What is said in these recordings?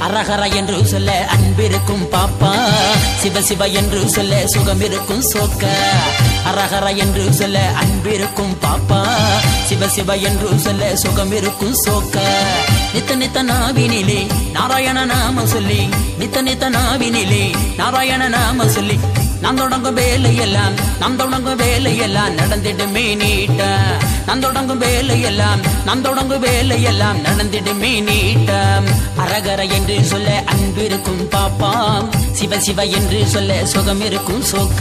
அரகர என்று சொல்ல அன்பிருக்கும் பாப்பா சிவ சிவ என்று சொல்ல சுகம் இருக்கும் சோக்க அரகர என்று சொல்ல அன்பிருக்கும் பாப்பா சிவ சிவ என்று சொல்ல சுகம் இருக்கும் சோக்க நித்த நித்த நாவினிலே நாராயண நாம சொல்லி நித்த நித்த நாவினிலே நாராயண நாம சொல்லி நாம் தொடங்கும் வேலையெல்லாம் நாம் தொடங்கும் வேலையெல்லாம் நடந்திடுமே நீட்ட நாம் தொடங்கும் வேலையெல்லாம் நாம் தொடங்கும் வேலையெல்லாம் நடந்திடுமே நீட்ட அரகர என்று சொல்ல அன்பிருக்கும் பாப்பாம் சிவ சிவ என்று சொல்ல சுகம் இருக்கும் சோக்க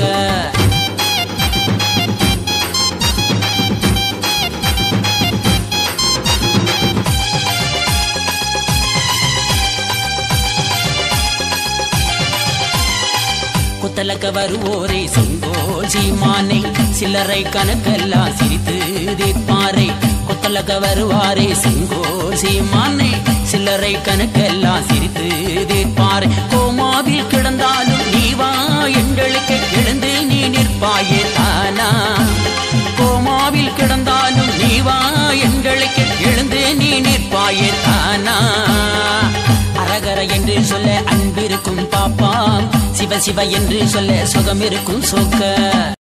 குத்தலக்க வருவோரே செங்கோஜி மானை சில்லறை கணக்கெல்லாம் சிரித்து தீர்ப்பாரே குத்தலக்க வருவாரே செங்கோஜி மானை சில்லறை கணக்கெல்லாம் சிரித்து தீர்ப்பாரே கோமாவில் கிடந்தாலும் நீ வா எங்களுக்கு எழுந்து நீ நிற்பாயே தானா கோமாவில் கிடந்தாலும் நீ வா எங்களுக்கு எழுந்து நீ நிற்பாயே தானா அரகர என்று சொல்ல அன்பிருக்கும் பாப்பா சிவ சிவ என்று சொல்ல சுகம் இருக்கும் சோக்க